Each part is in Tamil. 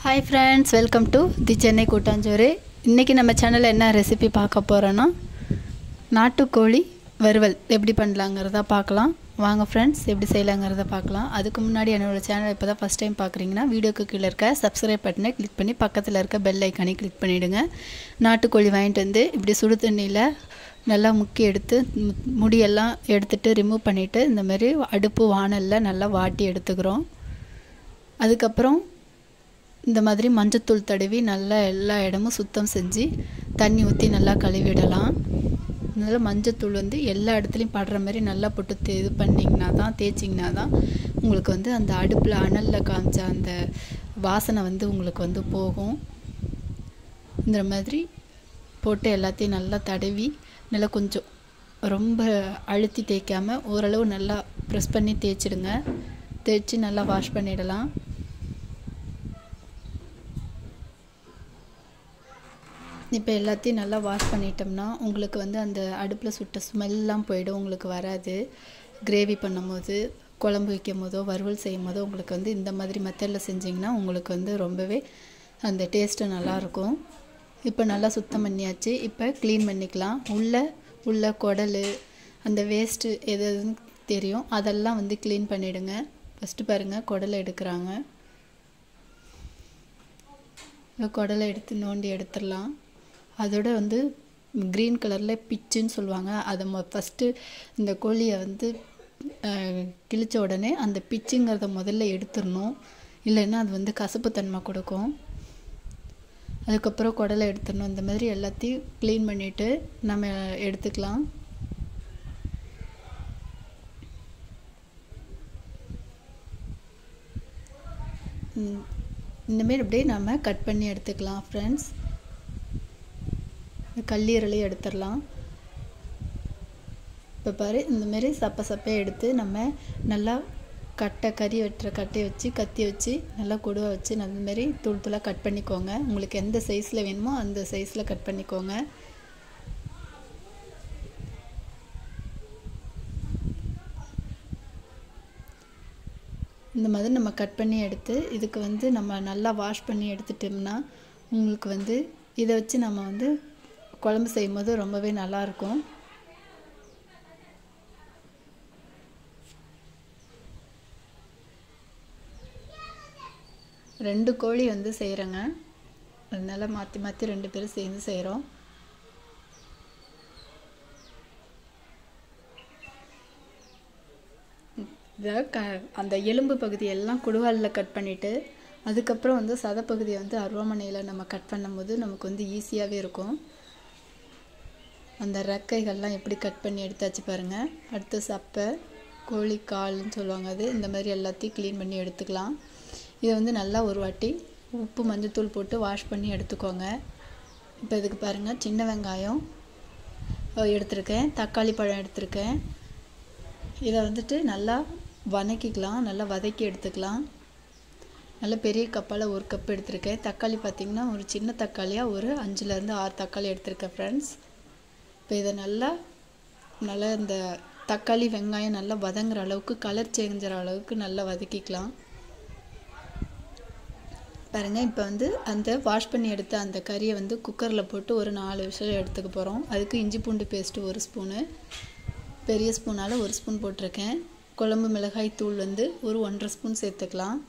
hi friends welcome to the Chennai கூட்டாஞ்சோறு இன்றைக்கி நம்ம சேனலில் என்ன ரெசிபி பார்க்க போகிறோன்னா நாட்டுக்கோழி வறுவல் எப்படி பண்ணலாங்கிறத பார்க்கலாம் வாங்க ஃப்ரெண்ட்ஸ் எப்படி செய்யலாங்கிறத பார்க்கலாம் அதுக்கு முன்னாடி என்னோடய சேனல் இப்போ தான் ஃபஸ்ட் டைம் பார்க்குறீங்கன்னா வீடியோக்கு கீழே இருக்க சப்ஸ்கிரைப் பட்டனை கிளிக் பண்ணி பக்கத்தில் இருக்க பெல் ஐக்கானே கிளிக் பண்ணிவிடுங்க நாட்டுக்கோழி வாங்கிட்டு வந்து இப்படி சுடு தண்ணியில் நல்லா முக்கி எடுத்து மு- முடியெல்லாம் எடுத்துட்டு ரிமூவ் பண்ணிவிட்டு இந்த மாதிரி அடுப்பு வாணலில் நல்லா வாட்டி எடுத்துக்கிறோம் அதுக்கப்புறம் இந்த மாதிரி மஞ்சத்தூள் தடவி நல்லா எல்லா இடமும் சுத்தம் செஞ்சு தண்ணி ஊற்றி நல்லா கழுவிடலாம் அதனால் மஞ்சத்தூள் வந்து எல்லா இடத்துலையும் படுற மாதிரி நல்லா போட்டு தே இது பண்ணிங்கன்னா தான் தேய்ச்சிங்கன்னா தான் உங்களுக்கு வந்து அந்த அடுப்பில் அனலில் காமிச்ச அந்த வாசனை வந்து உங்களுக்கு வந்து போகும் இந்த மாதிரி போட்டு எல்லாத்தையும் நல்லா தடவி நல்லா கொஞ்சம் ரொம்ப அழுத்தி தேய்க்காமல் ஓரளவு நல்லா ப்ரெஸ் பண்ணி தேய்ச்சிடுங்க தேய்ச்சி நல்லா வாஷ் பண்ணிடலாம் இப்போ எல்லாத்தையும் நல்லா வாஷ் பண்ணிட்டோம்னா உங்களுக்கு வந்து அந்த அடுப்பில் சுட்ட ஸ்மெல்லாம் போயிடும் உங்களுக்கு வராது கிரேவி பண்ணும்போது குழம்பு வைக்கும் போதோ வறுவல் செய்யும் போதோ உங்களுக்கு வந்து இந்த மாதிரி மெத்தடில் செஞ்சிங்கன்னா உங்களுக்கு வந்து ரொம்பவே அந்த டேஸ்ட்டு நல்லாயிருக்கும் இப்போ நல்லா சுத்தம் பண்ணியாச்சு இப்போ க்ளீன் பண்ணிக்கலாம் உள்ள உள்ள குடல் அந்த வேஸ்ட்டு எது எதுன்னு தெரியும் அதெல்லாம் வந்து க்ளீன் பண்ணிவிடுங்க ஃபஸ்ட்டு பாருங்கள் குடலை எடுக்கிறாங்க இந்த குடலை எடுத்து நோண்டி எடுத்துடலாம் அதோட வந்து க்ரீன் கலரில் பிச்சுன்னு சொல்லுவாங்க அதை மொ ஃபஸ்ட்டு இந்த கோழியை வந்து அஹ், கிழிச்ச உடனே அந்த பிச்சுங்கிறத முதல்ல எடுத்துடணும் இல்லைன்னா அது வந்து கசப்பு தன்மை கொடுக்கும் அதுக்கப்புறம் குடலை எடுத்துடணும் இந்த மாதிரி எல்லாத்தையும் க்ளீன் பண்ணிவிட்டு நம்ம எடுத்துக்கலாம் ம், இந்தமாரி அப்படியே நம்ம கட் பண்ணி எடுத்துக்கலாம் ஃப்ரெண்ட்ஸ் கல்லீரலையும் எடுத்துடலாம் இப்போ பாரு இந்தமாரி சப்ப சப்பையாக எடுத்து நம்ம நல்லா கட்டை கறி வெட்டுற கட்டையை வச்சு கத்தி வச்சு நல்லா கொடுவா வச்சு அந்த மாதிரி தூள் தூளாக கட் பண்ணிக்கோங்க உங்களுக்கு எந்த சைஸில் வேணுமோ அந்த சைஸில் கட் பண்ணிக்கோங்க இந்த மாதிரி நம்ம கட் பண்ணி எடுத்து இதுக்கு வந்து நம்ம நல்லா வாஷ் பண்ணி எடுத்துட்டோம்னா உங்களுக்கு வந்து இதை வச்சு நம்ம வந்து குழம்பு செய்யும்போது ரொம்பவே நல்லாயிருக்கும் ரெண்டு கோழி வந்து செய்கிறேங்க அதனால மாற்றி மாற்றி ரெண்டு பேரும் சேர்ந்து செய்கிறோம் இதை க அந்த எலும்பு பகுதி எல்லாம் குடுவாலில் கட் பண்ணிவிட்டு அதுக்கப்புறம் வந்து சதைப்பகுதியை வந்து அருவாமனையில் நம்ம கட் பண்ணும்போது நமக்கு வந்து ஈஸியாகவே இருக்கும் அந்த ரெக்கைகள்லாம் எப்படி கட் பண்ணி எடுத்தாச்சு பாருங்கள் அடுத்து சப்பை கோழி கால்னு சொல்லுவாங்க அது இந்த மாதிரி எல்லாத்தையும் க்ளீன் பண்ணி எடுத்துக்கலாம் இதை வந்து நல்லா ஒரு வாட்டி உப்பு மஞ்சத்தூள் போட்டு வாஷ் பண்ணி எடுத்துக்கோங்க இப்போ இதுக்கு பாருங்கள் சின்ன வெங்காயம் அஹ், எடுத்திருக்கேன் தக்காளி பழம் எடுத்திருக்கேன் இதை வந்துட்டு நல்லா வதக்கிக்கலாம் நல்லா வதக்கி எடுத்துக்கலாம் நல்ல பெரிய கப்பால் ஒரு கப் எடுத்திருக்கேன் தக்காளி பார்த்திங்கன்னா ஒரு சின்ன தக்காளியாக ஒரு அஞ்சுலேருந்து ஆறு தக்காளி எடுத்திருக்கேன் ஃப்ரெண்ட்ஸ் இப்போ இதை நல்லா நல்லா இந்த தக்காளி வெங்காயம் நல்லா வதங்குற அளவுக்கு கலர் சேஞ்சுற அளவுக்கு நல்லா வதக்கிக்கலாம் பாருங்கள் இப்போ வந்து அந்த வாஷ் பண்ணி எடுத்த அந்த கறியை வந்து குக்கரில் போட்டு ஒரு நாலு விஷயம் எடுத்துக்க போகிறோம் அதுக்கு இஞ்சி பூண்டு பேஸ்ட்டு ஒரு ஸ்பூனு பெரிய ஸ்பூனால் ஒரு ஸ்பூன் போட்டிருக்கேன் குழம்பு மிளகாய் தூள் வந்து ஒரு ஒன்றரை ஸ்பூன் சேர்த்துக்கலாம்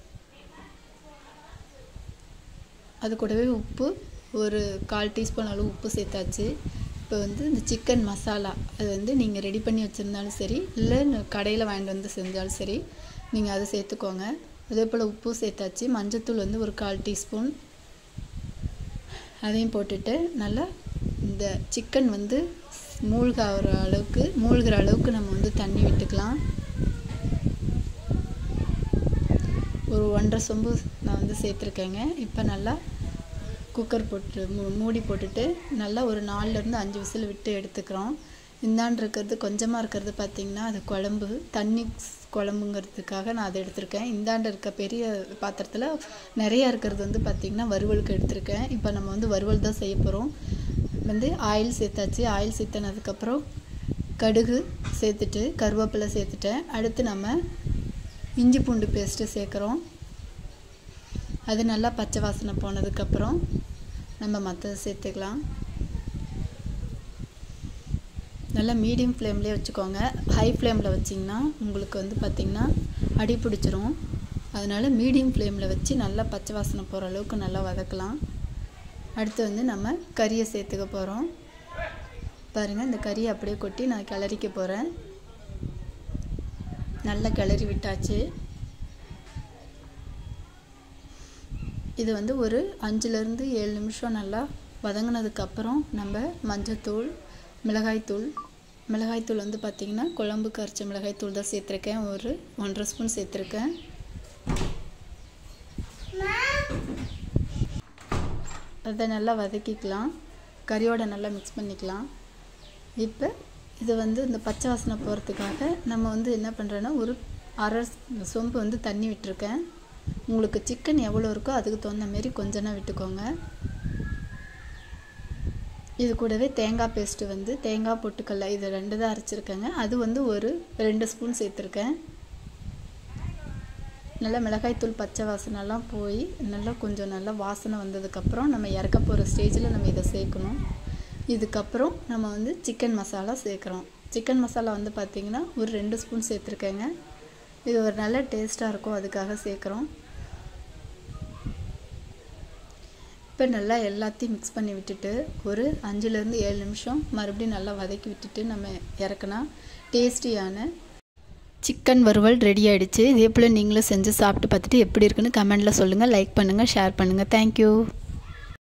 அது கூடவே உப்பு ஒரு கால் டீஸ்பூன் அளவு உப்பு சேர்த்தாச்சு இப்போ வந்து இந்த சிக்கன் மசாலா அது வந்து நீங்கள் ரெடி பண்ணி வச்சுருந்தாலும் சரி இல்லை கடையில் வாங்கிட்டு வந்து செஞ்சாலும் சரி நீங்கள் அதை சேர்த்துக்கோங்க அதே போல் உப்பு சேர்த்தாச்சு மஞ்சத்தூள் வந்து ஒரு கால் டீஸ்பூன் அதையும் போட்டுட்டு நல்லா இந்த சிக்கன் வந்து மூழ்காகிற அளவுக்கு மூழ்கிற அளவுக்கு நம்ம வந்து தண்ணி விட்டுக்கலாம் ஒரு ஒன்றரை சொம்பு நான் வந்து சேர்த்துருக்கேங்க இப்போ நல்லா குக்கர் போட்டு மூ மூடி போட்டுட்டு நல்லா ஒரு நாலுலேருந்து அஞ்சு விசில் விட்டு எடுத்துக்கிறோம் இந்தாண்டு இருக்கிறது கொஞ்சமாக இருக்கிறது பார்த்திங்கன்னா அது குழம்பு தண்ணி ஸ்- குழம்புங்கிறதுக்காக நான் அதை எடுத்திருக்கேன் இந்தாண்டு இருக்க பெரிய பாத்திரத்தில் நிறையா இருக்கிறது வந்து பார்த்திங்கன்னா வறுவலுக்கு எடுத்திருக்கேன் இப்போ நம்ம வந்து வறுவல் தான் செய்ய போகிறோம் வந்து ஆயில் சேர்த்தாச்சு ஆயில் சேர்த்தனதுக்கப்புறம் கடுகு சேர்த்துட்டு கருவேப்பிலை சேர்த்துட்டேன் அடுத்து நம்ம இஞ்சி பூண்டு பேஸ்ட்டு சேர்க்குறோம் அது நல்லா பச்சை வாசனை போனதுக்கப்புறம் நம்ம மற்றதை சேர்த்துக்கலாம் நல்லா மீடியம் ஃப்ளேம்லேயே வச்சுக்கோங்க ஹை ஃப்ளேமில் வச்சிங்கன்னா உங்களுக்கு வந்து பார்த்திங்கன்னா அடி பிடிச்சிரும் அதனால் மீடியம் ஃப்ளேமில் வச்சு நல்லா பச்சை வாசனை போகிற அளவுக்கு நல்லா வதக்கலாம் அடுத்து வந்து நம்ம கறியை சேர்த்துக்க போகிறோம் பாருங்கள் இந்த கறியை அப்படியே கொட்டி நான் கிளறிக்க போகிறேன் நல்லா கிளறி விட்டாச்சு இது வந்து ஒரு அஞ்சுலேருந்து ஏழு நிமிஷம் நல்லா வதங்கினதுக்கப்புறம் நம்ம மஞ்சத்தூள் மிளகாய்த்தூள் மிளகாய்த்தூள் வந்து பார்த்திங்கன்னா குழம்புக்கு அரைச்ச மிளகாய்த்தூள் தான் சேர்த்துருக்கேன் ஒரு ஒன்றரை ஸ்பூன் சேர்த்துருக்கேன் அதை நல்லா வதக்கிக்கலாம் கறியோட நல்லா மிக்ஸ் பண்ணிக்கலாம் இப்போ இது வந்து இந்த பச்சை வாசனை போகிறதுக்காக நம்ம வந்து என்ன பண்ணுறோன்னா ஒரு அரை சொம்பு வந்து தண்ணி விட்டுருக்கேன் உங்களுக்கு சிக்கன் எவ்வளோ இருக்கோ அதுக்கு தகுந்த மாரி கொஞ்சம் விட்டுக்கோங்க இது கூடவே தேங்காய் பேஸ்ட்டு வந்து தேங்காய் பொட்டுக்கல்ல இது ரெண்டு தான் அரைச்சிருக்கேங்க அது வந்து ஒரு ரெண்டு ஸ்பூன் சேர்த்துருக்கேன் நல்லா மிளகாய்த்தூள் பச்சை வாசனைலாம் போய் நல்லா கொஞ்சம் நல்லா வாசனை வந்ததுக்கப்புறம் நம்ம இறக்க போகிற ஸ்டேஜில் நம்ம இதை சேர்க்கணும் இதுக்கப்புறம் நம்ம வந்து சிக்கன் மசாலா சேர்க்குறோம் சிக்கன் மசாலா வந்து பார்த்திங்கன்னா ஒரு ரெண்டு ஸ்பூன் சேர்த்துருக்கேங்க இது ஒரு நல்ல டேஸ்ட்டாக இருக்கும் அதுக்காக சேர்க்குறோம் இப்போ நல்லா எல்லாத்தையும் மிக்ஸ் பண்ணி விட்டுட்டு ஒரு அஞ்சுலேருந்து ஏழு நிமிஷம் மறுபடியும் நல்லா வதக்கி விட்டுட்டு நம்ம இறக்குனா டேஸ்டியான சிக்கன் வறுவல் ரெடி ஆகிடுச்சு இதே போல் நீங்களும் செஞ்சு சாப்பிட்டு பார்த்துட்டு எப்படி இருக்குன்னு கமெண்டில் சொல்லுங்கள் லைக் பண்ணுங்கள் ஷேர் பண்ணுங்கள் தேங்க்யூ